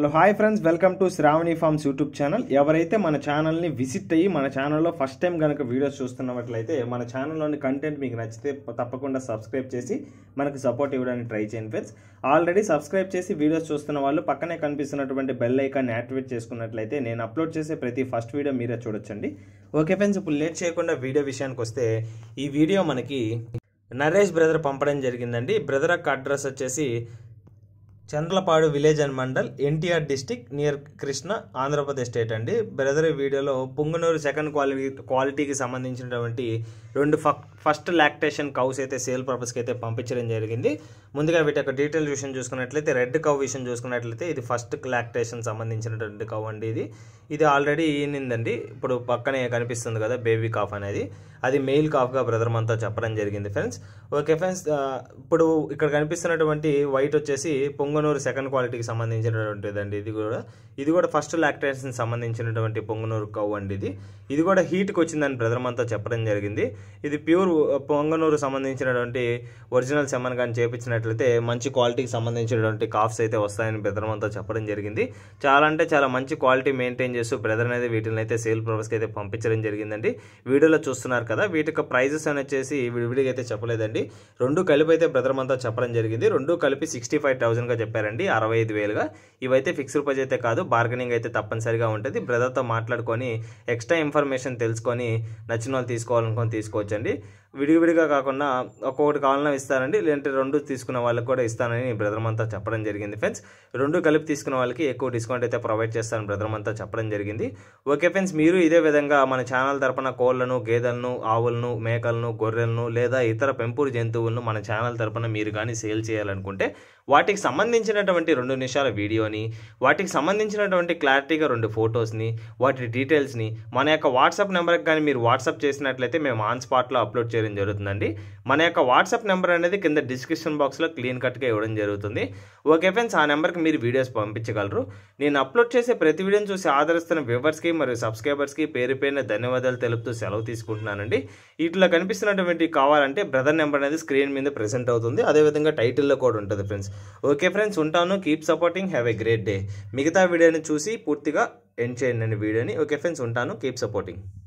hi friends welcome to Shravani farms YouTube channel ఎవరైతే మన ఛానల్ని విజిట్ అయ్యి మన ఛానల్లో ఫస్ట్ టైం కనుక వీడియోస్ చూస్తున్నట్లయితే మన ఛానల్లోని కంటెంట్ మీకు నచ్చితే తప్పకుండా సబ్స్క్రైబ్ చేసి మనకు సపోర్ట్ ఇవ్వడానికి ట్రై చేయండి ఫ్రెండ్స్ ఆల్రెడీ సబ్స్క్రైబ్ చేసి వీడియోస్ చూస్తున్న వాళ్ళు పక్కనే కనిపిస్తున్నటువంటి బెల్ ఐకాన్ని యాక్టివేట్ చేసుకున్నట్లయితే నేను అప్లోడ్ చేసే ప్రతి ఫస్ట్ వీడియో మీరే చూడొచ్చండి ఓకే ఫ్రెండ్స్ ఇప్పుడు లేట్ చేయకుండా వీడియో విషయానికి వస్తే ఈ వీడియో మనకి నరేష్ బ్రదర్ పంపడం జరిగిందండి బ్రదర్ యొక్క అడ్రస్ వచ్చేసి Chandrapadu village and mandal NTR district near Krishna Andhra Pradesh state అండి బ్రదర్ ఈ వీడియోలో పుంగనూరు సెకండ్ క్వాలిటీ క్వాలిటీకి సంబంధించినటువంటి రెండు ఫస్ట్ లాక్టేషన్ కౌస్ అయితే సేల్ పర్పస్కి అయితే పంపించడం జరిగింది ముందుగా వీటి యొక్క డీటెయిల్ విషయం చూసుకున్నట్లయితే రెడ్ కౌ విషయం చూసుకున్నట్లయితే ఇది ఫస్ట్ లాక్టేషన్ సంబంధించినటువంటి కౌ అండి ఇది ఇది ఆల్రెడీ ఈనిందండి ఇప్పుడు పక్కనే కనిపిస్తుంది కదా బేబీ కాఫ్ అనేది అది మెయిల్ కాఫ్గా బ్రదర్ మనతో చెప్పడం జరిగింది ఫ్రెండ్స్ ఓకే ఫ్రెండ్స్ ఇప్పుడు ఇక్కడ కనిపిస్తున్నటువంటి వైట్ వచ్చేసి పొంగనూరు సెకండ్ క్వాలిటీకి సంబంధించినటువంటిదండి ఇది కూడా ఇది కూడా ఫస్ట్ లాక్టేషన్ సంబంధించినటువంటి పొంగనూరు కౌ అండి ఇది ఇది కూడా హీట్కి వచ్చిందని బ్రదర్ మనతో చెప్పడం జరిగింది ఇది ప్యూర్ పొంగనూరు సంబంధించినటువంటి ఒరిజినల్ సెమన్ కానీ చేపించినట్లయితే మంచి క్వాలిటీకి సంబంధించినటువంటి కాఫ్స్ అయితే వస్తాయని బ్రదర్ మనతో చెప్పడం జరిగింది చాలా అంటే చాలా మంచి క్వాలిటీ మెయింటైన్ చేస్తూ బ్రదర్ అనేది వీటిని అయితే సేల్ పర్పస్కి అయితే పంపించడం జరిగిందండి వీడియోలో చూస్తున్నారు కదా వీటి యొక్క ప్రైజెస్ అని వచ్చేసి విడివిడిగా అయితే చెప్పలేదండి రెండు కలిపి అయితే బ్రదర్ మనతో చెప్పడం జరిగింది రెండు కలిపి సిక్స్టీ ఫైవ్ థౌసండ్గా చెప్పారండి అరవై ఐదు వేలుగా ఇవైతే ఫిక్స్డ్ ప్రైజ్ అయితే కాదు బార్గెనింగ్ అయితే తప్పనిసరిగా ఉంటుంది బ్రదర్తో మాట్లాడుకొని ఎక్స్ట్రా ఇన్ఫర్మేషన్ తెలుసుకొని నచ్చిన వాళ్ళు తీసుకోవాలనుకొని తీసుకోవచ్చండి విడివిడిగా కాకుండా ఒక్కొక్కటి కావాలన్నా ఇస్తానండి లేదంటే రెండు తీసుకున్న వాళ్ళకి కూడా ఇస్తానని బ్రదర్ అంతా చెప్పడం జరిగింది ఫ్రెండ్స్ రెండు కలిపి తీసుకున్న వాళ్ళకి ఎక్కువ డిస్కౌంట్ అయితే ప్రొవైడ్ చేస్తాను బ్రదర్ అంతా చెప్పడం జరిగింది ఓకే ఫ్రెండ్స్ మీరు ఇదే విధంగా మన ఛానల్ తరపున కోళ్లను గేదెలను ఆవులను మేకలను గొర్రెలను లేదా ఇతర పెంపుడు జంతువులను మన ఛానల్ తరపున మీరు కానీ సేల్ చేయాలనుకుంటే వాటికి సంబంధించినటువంటి రెండు నిమిషాల వీడియోని వాటికి సంబంధించినటువంటి క్లారిటీగా రెండు ఫొటోస్ని వాటి డీటెయిల్స్ని మన యొక్క వాట్సాప్ నెంబర్కి కానీ మీరు వాట్సాప్ చేసినట్లయితే మేము ఆన్ స్పాట్లో అప్లోడ్ చేయడం జరుగుతుందండి మన యొక్క వాట్సాప్ నెంబర్ అనేది కింద డిస్క్రిప్షన్ బాక్స్లో క్లీన్ కట్గా ఇవ్వడం జరుగుతుంది ఓకే ఫ్రెండ్స్ ఆ నెంబర్కి మీరు వీడియోస్ పంపించగలరు నేను అప్లోడ్ చేసే ప్రతి వీడియోని చూసి ఆదరిస్తున్న వ్యూవర్స్కి మరియు సబ్స్క్రైబర్స్కి పేరు పేరున ధన్యవాదాలు తెలుపుతూ సెలవు తీసుకుంటున్నానండి వీటిలో కనిపిస్తున్నటువంటి కావాలంటే బ్రదర్ నెంబర్ అనేది స్క్రీన్ మీద ప్రెసెంట్ అవుతుంది అదేవిధంగా టైటిల్లో కూడా ఉంటుంది ఫ్రెండ్స్ ఓకే ఫ్రెండ్స్ ఉంటాను keep supporting have a great day మిగతా వీడియోని చూసి పూర్తిగా ఎండ్ చేయండి వీడియోని ఓకే ఫ్రెండ్స్ ఉంటాను కీప్ సపోర్టింగ్